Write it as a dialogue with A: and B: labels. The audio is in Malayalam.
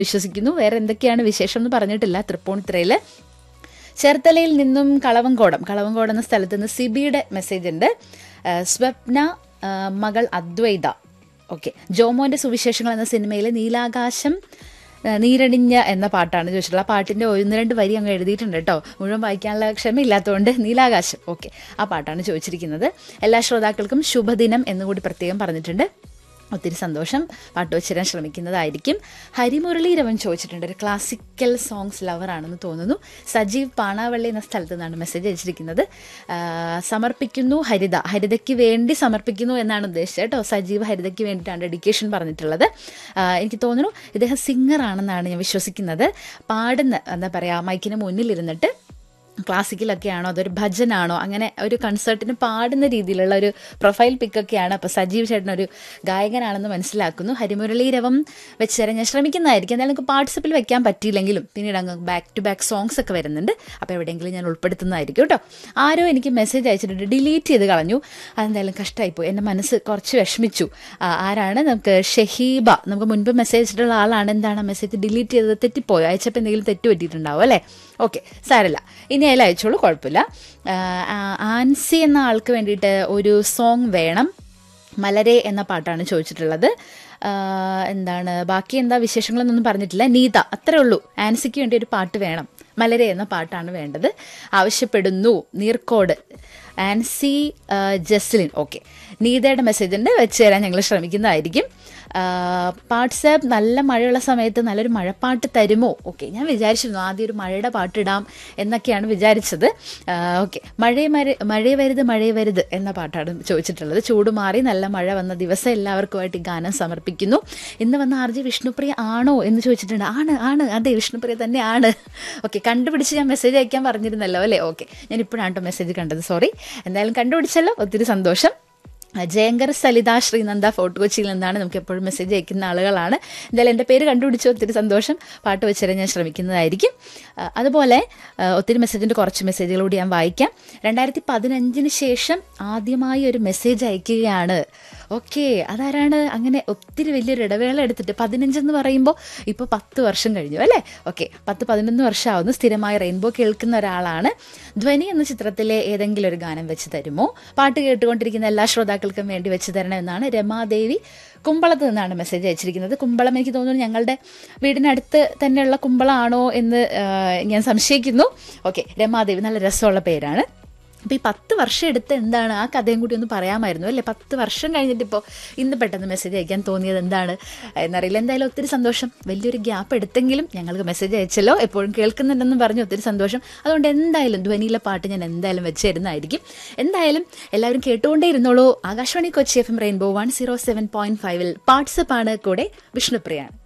A: വിശ്വസിക്കുന്നു വേറെ എന്തൊക്കെയാണ് വിശേഷം എന്ന് പറഞ്ഞിട്ടില്ല തൃപ്പൂണിത്തുറയിൽ ചേർത്തലയിൽ നിന്നും കളവങ്കോടം കളവങ്കോട് എന്ന സ്ഥലത്ത് നിന്ന് സിബിയുടെ മെസ്സേജ് ഉണ്ട് ആ, സ്വപ്ന ആ, മകൾ അദ്വൈത ഓക്കെ ജോമോന്റെ സുവിശേഷങ്ങൾ എന്ന സിനിമയിലെ നീലാകാശം ആ, നീരണിഞ്ഞ എന്ന പാട്ടാണ് ചോദിച്ചിട്ടുള്ളത് ആ പാട്ടിന്റെ ഒന്ന് രണ്ട് വരി അങ്ങ് എഴുതിയിട്ടുണ്ട് കേട്ടോ മുഴുവൻ വായിക്കാനുള്ള ക്ഷമയില്ലാത്തതുകൊണ്ട് നീലാകാശം ഓക്കെ ആ പാട്ടാണ് ചോദിച്ചിരിക്കുന്നത് എല്ലാ ശ്രോതാക്കൾക്കും ശുഭദിനം എന്നുകൂടി പ്രത്യേകം പറഞ്ഞിട്ടുണ്ട് ഒത്തിരി സന്തോഷം പാട്ട് വെച്ചിരാൻ ശ്രമിക്കുന്നതായിരിക്കും ഹരിമുരളീരവൻ ചോദിച്ചിട്ടുണ്ട് ഒരു ക്ലാസിക്കൽ സോങ്സ് ലവറാണെന്ന് തോന്നുന്നു സജീവ് പാണാവള്ളി എന്ന സ്ഥലത്ത് നിന്നാണ് മെസ്സേജ് അയച്ചിരിക്കുന്നത് ആ, സമർപ്പിക്കുന്നു ഹരിത ഹരിതയ്ക്ക് വേണ്ടി സമർപ്പിക്കുന്നു എന്നാണ് ഉദ്ദേശിച്ചത് കേട്ടോ സജീവ് ഹരിതയ്ക്ക് വേണ്ടിയിട്ടാണ് ഡെഡിക്കേഷൻ പറഞ്ഞിട്ടുള്ളത് ആ, എനിക്ക് തോന്നുന്നു ഇദ്ദേഹം സിംഗർ ആണെന്നാണ് ഞാൻ വിശ്വസിക്കുന്നത് പാടുന്ന എന്താ പറയുക മൈക്കിന് മുന്നിലിരുന്നിട്ട് ക്ലാസിക്കലൊക്കെ ആണോ അതൊരു ഭജനാണോ അങ്ങനെ ഒരു കൺസേർട്ടിന് പാടുന്ന രീതിയിലുള്ള ഒരു പ്രൊഫൈൽ പിക്കൊക്കെയാണ് അപ്പോൾ സജീവ് ചേട്ടൻ ഒരു ഗായകനാണെന്ന് മനസ്സിലാക്കുന്നു ഹരിമുരളീരവം വെച്ച് തരാൻ ഞാൻ ശ്രമിക്കുന്നതായിരിക്കും എന്നാലും നമുക്ക് പാർട്ടിസിപ്പിൽ വെക്കാൻ പറ്റിയില്ലെങ്കിലും പിന്നീട് അങ്ങ് ബാക്ക് ടു ബാക്ക് സോങ്സ് ഒക്കെ വരുന്നുണ്ട് അപ്പോൾ എവിടെയെങ്കിലും ഞാൻ ഉൾപ്പെടുത്തുന്നതായിരിക്കും കേട്ടോ ആരോ എനിക്ക് മെസ്സേജ് അയച്ചിട്ടുണ്ട് ഡിലീറ്റ് ചെയ്ത് കളഞ്ഞു അതെന്തായാലും കഷ്ടമായിപ്പോയി എൻ്റെ മനസ്സ് കുറച്ച് വിഷമിച്ചു ആ, ആരാണ് നമുക്ക് ഷഹീബ നമുക്ക് മുൻപ് മെസ്സേജ് അയച്ചിട്ടുള്ള ആളാണ് എന്താണ് മെസ്സേജ് ഡിലീറ്റ് ചെയ്തത് തെറ്റിപ്പോയോ അയച്ചപ്പോൾ എന്തെങ്കിലും തെറ്റ് പറ്റിയിട്ടുണ്ടാവും അല്ലേ ഓക്കെ സാരല്ല ഇനി അതിൽ അയച്ചോളൂ കുഴപ്പമില്ല ആ, ആ, ആൻസി എന്ന ആൾക്ക് വേണ്ടിയിട്ട് ഒരു സോങ് വേണം മലരെ എന്ന പാട്ടാണ് ചോദിച്ചിട്ടുള്ളത് ആ, എന്താണ് ബാക്കി എന്താ വിശേഷങ്ങളൊന്നും പറഞ്ഞിട്ടില്ല നീത അത്രേ ഉള്ളൂ ആൻസിക്ക് വേണ്ടി ഒരു പാട്ട് വേണം മലരെ എന്ന പാട്ടാണ് വേണ്ടത് ആവശ്യപ്പെടുന്നു നീർക്കോട് ആൻസി ആ, ജസ്ലിൻ ഓക്കെ നീതയുടെ മെസ്സേജ് ഉണ്ട് വെച്ച് തരാൻ ഞങ്ങൾ ശ്രമിക്കുന്നതായിരിക്കും വാട്സാപ്പ് നല്ല മഴയുള്ള സമയത്ത് നല്ലൊരു മഴപ്പാട്ട് തരുമോ ഓക്കെ ഞാൻ വിചാരിച്ചിരുന്നു ആദ്യം ഒരു മഴയുടെ പാട്ടിടാം എന്നൊക്കെയാണ് വിചാരിച്ചത് ഓക്കെ മഴയെ മര മഴയെ വരുത് മഴയെ വരുത് എന്ന പാട്ടാണ് ചോദിച്ചിട്ടുള്ളത് ചൂട് മാറി നല്ല മഴ വന്ന ദിവസം എല്ലാവർക്കുമായിട്ട് ഈ ഗാനം സമർപ്പിക്കുന്നു ഇന്ന് വന്ന ആർ ജി വിഷ്ണുപ്രിയ ആണോ എന്ന് ചോദിച്ചിട്ടുണ്ട് ആണ് ആണ് അതെ വിഷ്ണുപ്രിയ തന്നെ ആണ് ഓക്കെ കണ്ടുപിടിച്ച് ഞാൻ മെസ്സേജ് അയക്കാൻ പറഞ്ഞിരുന്നല്ലോ അല്ലേ ഓക്കെ ഞാൻ ഇപ്പോഴാണ് കേട്ടോ മെസ്സേജ് കണ്ടത് സോറി എന്തായാലും കണ്ടുപിടിച്ചല്ലോ ഒത്തിരി സന്തോഷം ജയങ്കർ സലിത ശ്രീനന്ദ ഫോർട്ട് കൊച്ചിയിൽ നിന്നാണ് നമുക്ക് എപ്പോഴും മെസ്സേജ് അയക്കുന്ന ആളുകളാണ് എന്തായാലും എൻ്റെ പേര് കണ്ടുപിടിച്ചു ഒത്തിരി സന്തോഷം പാട്ട് വെച്ചുതരാൻ ഞാൻ ശ്രമിക്കുന്നതായിരിക്കും ആ, അതുപോലെ ആ, ഒത്തിരി മെസ്സേജിൻ്റെ കുറച്ച് മെസ്സേജുകൾ കൂടി ഞാൻ വായിക്കാം രണ്ടായിരത്തി പതിനഞ്ചിന് ശേഷം ആദ്യമായി ഒരു മെസ്സേജ് അയക്കുകയാണ് ഓക്കെ അതാരാണ് അങ്ങനെ ഒത്തിരി വലിയൊരു ഇടവേള എടുത്തിട്ട് പതിനഞ്ചെന്ന് പറയുമ്പോൾ ഇപ്പോൾ പത്ത് വർഷം കഴിഞ്ഞു അല്ലേ ഓക്കെ പത്ത് പതിനൊന്ന് വർഷമാവുന്നു സ്ഥിരമായി റെയിൻബോ കേൾക്കുന്ന ഒരാളാണ് ധ്വനി എന്ന ചിത്രത്തിലെ ഏതെങ്കിലും ഒരു ഗാനം വെച്ച് തരുമോ പാട്ട് കേട്ടുകൊണ്ടിരിക്കുന്ന എല്ലാ ശ്രോതാക്കൾക്കും വേണ്ടി വെച്ച് തരണമെന്നാണ് രമാദേവി കുമ്പളത്ത് നിന്നാണ് മെസ്സേജ് അയച്ചിരിക്കുന്നത് കുമ്പളം എനിക്ക് തോന്നുന്നു ഞങ്ങളുടെ വീടിനടുത്ത് തന്നെയുള്ള കുമ്പളമാണോ എന്ന് ആ, ഞാൻ സംശയിക്കുന്നു ഓക്കെ രമാദേവി നല്ല രസമുള്ള പേരാണ് അപ്പോൾ ഈ പത്ത് വർഷം എടുത്ത് എന്താണ് ആ കഥയും കൂടി ഒന്ന് പറയാമായിരുന്നു അല്ലേ പത്ത് വർഷം കഴിഞ്ഞിട്ട് ഇപ്പോൾ ഇന്ന് പെട്ടെന്ന് മെസ്സേജ് അയക്കാൻ തോന്നിയത് എന്താണ് എന്നറിയില്ല എന്തായാലും ഒത്തിരി സന്തോഷം വലിയൊരു ഗ്യാപ്പ് എടുത്തെങ്കിലും ഞങ്ങൾക്ക് മെസ്സേജ് അയച്ചല്ലോ എപ്പോഴും കേൾക്കുന്നുണ്ടെന്ന് പറഞ്ഞ് ഒത്തിരി സന്തോഷം അതുകൊണ്ട് എന്തായാലും ധ്വനിയിലെ പാട്ട് ഞാൻ എന്തായാലും വെച്ച് തരുന്നതായിരിക്കും എന്തായാലും എല്ലാവരും കേട്ടുകൊണ്ടേ ഇരുന്നോളൂ Akashvani Kochi F M rainbow one zero seven point ഫൈവിൽ വാട്സപ്പ് ആണ് കൂടെ വിഷ്ണുപ്രിയാണ്